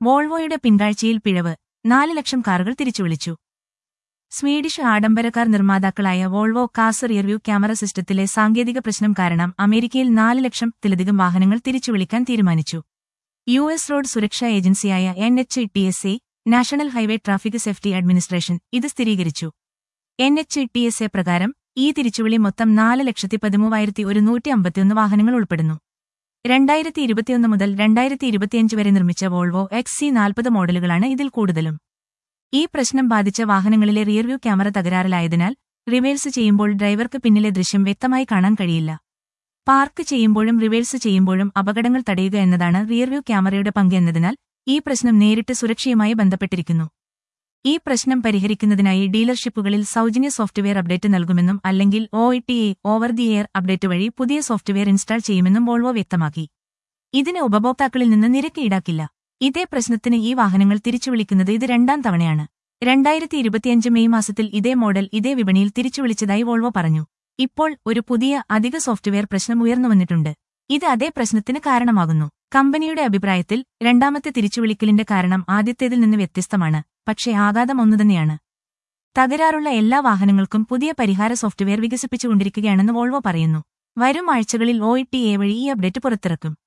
വോൾവോയുടെ പിൻകാഴ്ചയിൽ പിഴവ് നാല് ലക്ഷം കാറുകൾ തിരിച്ചുവിളിച്ചു സ്വീഡിഷ് ആഡംബര കാർ നിർമ്മാതാക്കളായ വോൾവോ കാസ് റിയർവ്യൂ ക്യാമറ സിസ്റ്റത്തിലെ സാങ്കേതിക പ്രശ്നം കാരണം അമേരിക്കയിൽ നാല് ലക്ഷത്തിലധികം വാഹനങ്ങൾ തിരിച്ചുവിളിക്കാൻ തീരുമാനിച്ചു യു എസ് റോഡ് സുരക്ഷാ ഏജൻസിയായ N H T S A national highway traffic safety administration ഇത് സ്ഥിരീകരിച്ചു N H T S A പ്രകാരം ഈ തിരിച്ചുവിളി മൊത്തം നാല് ലക്ഷത്തി പതിമൂവായിരത്തി ഒരുന്നൂറ്റി അമ്പത്തിയൊന്ന് വാഹനങ്ങൾ ഉൾപ്പെടുന്നു രണ്ടായിരത്തി ഇരുപത്തിയൊന്ന് മുതൽ രണ്ടായിരത്തി ഇരുപത്തിയഞ്ച് വരെ നിർമ്മിച്ച വോൾവോ എക്സ് സി നാൽപ്പത് മോഡലുകളാണ് ഇതിൽ കൂടുതലും ഈ പ്രശ്നം ബാധിച്ച വാഹനങ്ങളിലെ റിയർവ്യൂ ക്യാമറ തകരാറിലായതിനാൽ റിവേഴ്സ് ചെയ്യുമ്പോൾ ഡ്രൈവർക്ക് പിന്നിലെ ദൃശ്യം വ്യക്തമായി കാണാൻ കഴിയില്ല പാർക്ക് ചെയ്യുമ്പോഴും റിവേഴ്സ് ചെയ്യുമ്പോഴും അപകടങ്ങൾ തടയുക എന്നതാണ് റിയർവ്യൂ ക്യാമറയുടെ പങ്ക് എന്നതിനാൽ ഈ പ്രശ്നം നേരിട്ട് സുരക്ഷയുമായി ബന്ധപ്പെട്ടിരിക്കുന്നു ഈ പ്രശ്നം പരിഹരിക്കുന്നതിനായി ഡീലർഷിപ്പുകളിൽ സൗജന്യ സോഫ്റ്റ്വെയർ അപ്ഡേറ്റ് നൽകുമെന്നും അല്ലെങ്കിൽ O T A over the air update വഴി പുതിയ സോഫ്റ്റ്വെയർ ഇൻസ്റ്റാൾ ചെയ്യുമെന്നും വോൾവോ വ്യക്തമാക്കി ഇതിന് ഉപഭോക്താക്കളിൽ നിന്ന് നിരക്ക് ഈടാക്കില്ല ഇതേ പ്രശ്നത്തിന് ഈ വാഹനങ്ങൾ തിരിച്ചുവിളിക്കുന്നത് ഇത് രണ്ടാം തവണയാണ് രണ്ടായിരത്തി ഇരുപത്തിയഞ്ച് മെയ് മാസത്തിൽ ഇതേ മോഡൽ ഇതേ വിപണിയിൽ തിരിച്ചുവിളിച്ചതായി വോൾവോ പറഞ്ഞു ഇപ്പോൾ ഒരു പുതിയ അധിക സോഫ്റ്റ്വെയർ പ്രശ്നം ഉയർന്നു വന്നിട്ടുണ്ട് ഇത് അതേ പ്രശ്നത്തിന് കാരണമാകുന്നു കമ്പനിയുടെ അഭിപ്രായത്തിൽ രണ്ടാമത്തെ തിരിച്ചുവിളിക്കലിന്റെ കാരണം ആദ്യത്തേതിൽ നിന്ന് വ്യത്യസ്തമാണ് പക്ഷേ ആഘാതം ഒന്നുതന്നെയാണ് തകരാറുള്ള എല്ലാ വാഹനങ്ങൾക്കും പുതിയ പരിഹാര സോഫ്റ്റ്വെയർ വികസിപ്പിച്ചുകൊണ്ടിരിക്കുകയാണെന്ന് വോൾവോ പറയുന്നു വരും ആഴ്ചകളിൽ ഒ ടി എ വഴി ഈ അപ്ഡേറ്റ് പുറത്തിറക്കും